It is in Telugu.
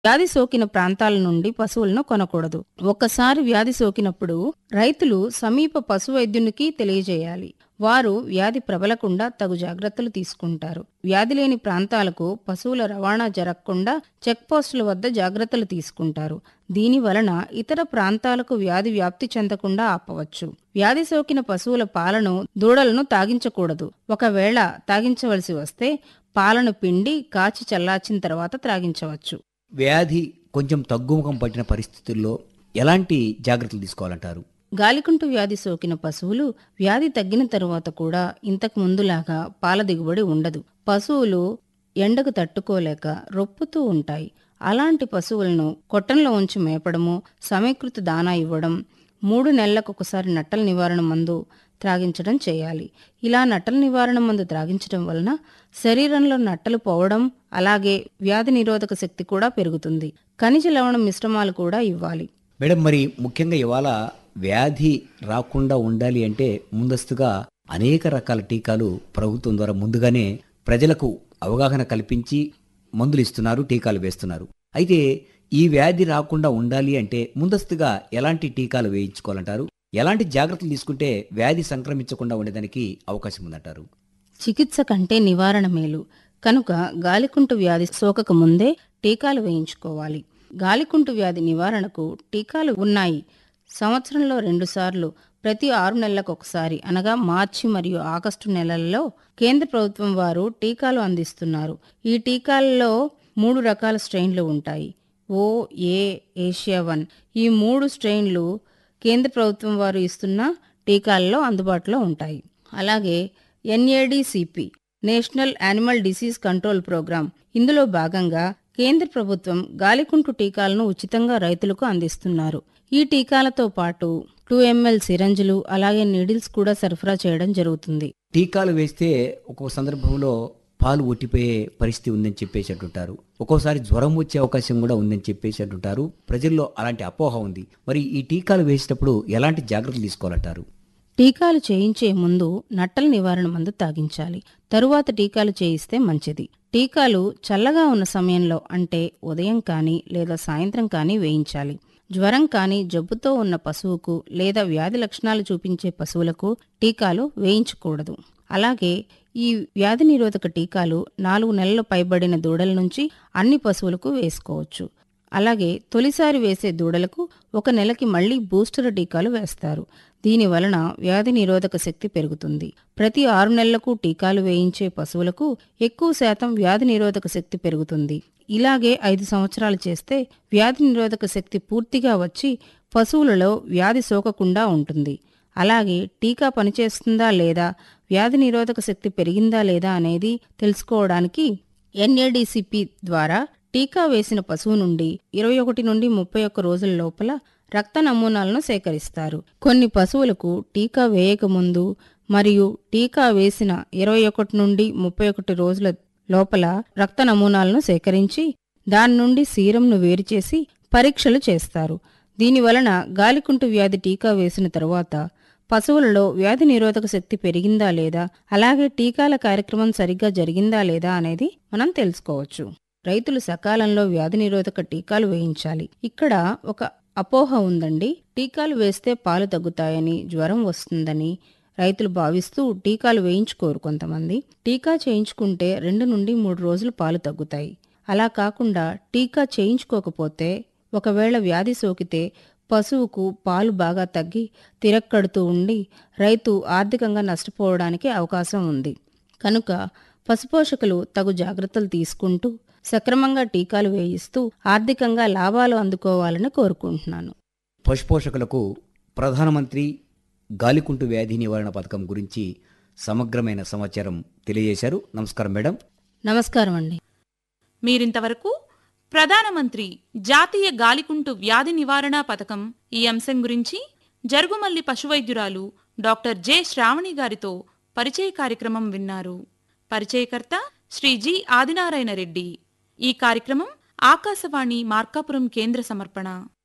వ్యాధి సోకిన ప్రాంతాల నుండి పశువులను కొనకూడదు ఒక్కసారి వ్యాధి సోకినప్పుడు రైతులు సమీప పశు వైద్యునికి తెలియజేయాలి వారు వ్యాధి ప్రబలకుండా తగు జాగ్రత్తలు తీసుకుంటారు వ్యాధి లేని ప్రాంతాలకు పశువుల రవాణా జరగకుండా చెక్ పోస్టుల వద్ద జాగ్రత్తలు తీసుకుంటారు దీని వలన ఇతర ప్రాంతాలకు వ్యాధి వ్యాప్తి చెందకుండా ఆపవచ్చు వ్యాధి సోకిన పశువుల పాలను దూడలను తాగించకూడదు ఒకవేళ తాగించవలసి వస్తే పాలను పిండి కాచి చల్లార్చిన తర్వాత త్రాగించవచ్చు వ్యాధి కొంచెం తగ్గుముఖం పట్టిన పరిస్థితుల్లో ఎలాంటి జాగ్రత్తలు తీసుకోవాలంటారు గాలికుంటు వ్యాధి సోకిన పశువులు వ్యాధి తగ్గిన తరువాత కూడా ఇంతకు ముందులాగా పాల దిగుబడి ఉండదు పశువులు ఎండకు తట్టుకోలేక రొప్పుతూ ఉంటాయి అలాంటి పశువులను కొట్టంలో ఉంచి మేపడము సమీకృత దానా ఇవ్వడం మూడు నెలలకు ఒకసారి నట్టల నివారణ మందు త్రాగించడం చేయాలి ఇలా నట్టల నివారణ మందు త్రాగించడం వలన శరీరంలో నట్టలు పోవడం అలాగే వ్యాధి నిరోధక శక్తి కూడా పెరుగుతుంది ఖనిజ లవణం మిశ్రమాలు కూడా ఇవ్వాలి మేడం మరి ముఖ్యంగా ఇవాళ వ్యాధి రాకుండా ఉండాలి అంటే ముందస్తుగా అనేక రకాల టీకాలు ప్రభుత్వం ద్వారా ముందుగానే ప్రజలకు అవగాహన కల్పించి మందులు ఇస్తున్నారు టీకాలు వేస్తున్నారు అయితే ఈ వ్యాధి రాకుండా ఉండాలి అంటే ముందస్తుగా ఎలాంటి టీకాలు వేయించుకోవాలంటారు ఎలాంటి జాగ్రత్తలు తీసుకుంటే వ్యాధి సంక్రమించకుండా ఉండేదానికి అవకాశం ఉందంటారు చికిత్స కంటే నివారణ మేలు కనుక గాలికుంటు వ్యాధి సోకక ముందే టీకాలు వేయించుకోవాలి గాలికుంటు వ్యాధి నివారణకు టీకాలు ఉన్నాయి సంవత్సరంలో రెండుసార్లు ప్రతి ఆరు నెలలకు ఒకసారి అనగా మార్చి మరియు ఆగస్టు నెలల్లో కేంద్ర ప్రభుత్వం వారు టీకాలు అందిస్తున్నారు ఈ టీకాలలో మూడు రకాల స్ట్రెయిన్లు ఉంటాయి ఓ ఏ ఏషియా వన్ ఈ మూడు స్ట్రెయిన్లు కేంద్ర ప్రభుత్వం వారు ఇస్తున్న టీకాలలో అందుబాటులో ఉంటాయి అలాగే NADCP national animal disease control program ఇందులో భాగంగా కేంద్ర ప్రభుత్వం గాలికుంటు టీకాలను ఉచితంగా రైతులకు అందిస్తున్నారు ఈ టీకాలతో పాటు టూ ఎంఎల్ సిరంజులు అలాగే నీడిల్స్ కూడా సరఫరా చేయడం జరుగుతుంది టీకాలు వేస్తే ఒక్కొక్క సందర్భంలో పాలు ఒట్టిపోయే పరిస్థితి ఉందని చెప్పేసి అంటుంటారు ఒక్కోసారి జ్వరం వచ్చే అవకాశం కూడా ఉందని చెప్పేసి అంటుంటారు ప్రజల్లో అలాంటి అపోహ ఉంది మరి ఈ టీకాలు వేసేటప్పుడు ఎలాంటి జాగ్రత్తలు తీసుకోవాలంటారు టీకాలు చేయించే ముందు నట్టల నివారణ మందు తాగించాలి తరువాత టీకాలు చేయిస్తే మంచిది టీకాలు చల్లగా ఉన్న సమయంలో అంటే ఉదయం కానీ లేదా సాయంత్రం కానీ వేయించాలి జ్వరం కానీ జబ్బుతో ఉన్న పశువుకు లేదా వ్యాధి లక్షణాలు చూపించే పశువులకు టీకాలు వేయించకూడదు అలాగే ఈ వ్యాధి నిరోధక టీకాలు నాలుగు నెలలు పైబడిన దూడల నుంచి అన్ని పశువులకు వేసుకోవచ్చు అలాగే తొలిసారి వేసే దూడలకు ఒక నెలకి మళ్లీ బూస్టర్ టీకాలు వేస్తారు దీని వలన వ్యాధి నిరోధక శక్తి పెరుగుతుంది ప్రతి ఆరు నెలలకు టీకాలు వేయించే పశువులకు ఎక్కువ శాతం వ్యాధి నిరోధక శక్తి పెరుగుతుంది ఇలాగే ఐదు సంవత్సరాలు చేస్తే వ్యాధి నిరోధక శక్తి పూర్తిగా వచ్చి పశువులలో వ్యాధి సోకకుండా ఉంటుంది అలాగే టీకా పనిచేస్తుందా లేదా వ్యాధి నిరోధక శక్తి పెరిగిందా లేదా అనేది తెలుసుకోవడానికి ఎన్ఏడిసిపి ద్వారా టీకా వేసిన పశువు నుండి ఇరవై ఒకటి నుండి ముప్పై ఒక్క రోజుల లోపల రక్త నమూనాలను సేకరిస్తారు కొన్ని పశువులకు టీకా వేయకముందు మరియు టీకా వేసిన ఇరవై ఒకటి నుండి ముప్పై ఒకటి రోజుల లోపల రక్త నమూనాలను సేకరించి దాని నుండి సీరంను వేరు చేసి పరీక్షలు చేస్తారు దీనివలన గాలికుంటు వ్యాధి టీకా వేసిన తరువాత పశువులలో వ్యాధి నిరోధక శక్తి పెరిగిందా లేదా అలాగే టీకాల కార్యక్రమం సరిగ్గా జరిగిందా లేదా అనేది మనం తెలుసుకోవచ్చు రైతులు సకాలంలో వ్యాధి నిరోధక టీకాలు వేయించాలి ఇక్కడ ఒక అపోహ ఉందండి టీకాలు వేస్తే పాలు తగ్గుతాయని జ్వరం వస్తుందని రైతులు భావిస్తూ టీకాలు వేయించుకోరు కొంతమంది టీకా చేయించుకుంటే రెండు నుండి మూడు రోజులు పాలు తగ్గుతాయి అలా కాకుండా టీకా చేయించుకోకపోతే ఒకవేళ వ్యాధి సోకితే పశువుకు పాలు బాగా తగ్గి తిరక్కడుతూ ఉండి రైతు ఆర్థికంగా నష్టపోవడానికి అవకాశం ఉంది కనుక పశుపోషకులు తగు జాగ్రత్తలు తీసుకుంటూ సక్రమంగా టీకాలు వేయిస్తూ ఆర్థికంగా లాభాలు అందుకోవాలని కోరుకుంటున్నాను పశుపోషకులకు ప్రధానమంత్రి గాలికుంటు వ్యాధి నివారణ పథకం గురించి సమగ్రమైన సమాచారం తెలియజేశారు నమస్కారం మేడం నమస్కారం అండి మీరింతవరకు ప్రధానమంత్రి జాతీయ గాలికుంటు వ్యాధి నివారణ పథకం ఈ అంశం గురించి జరుగుమల్లి పశువైద్యురాలు డాక్టర్ జె శ్రావణి గారితో పరిచయ కార్యక్రమం విన్నారు పరిచయకర్త శ్రీ జి ఆదినారాయణ రెడ్డి ఈ కార్యక్రమం ఆకాశవాణి మార్కాపురం కేంద్ర సమర్పణ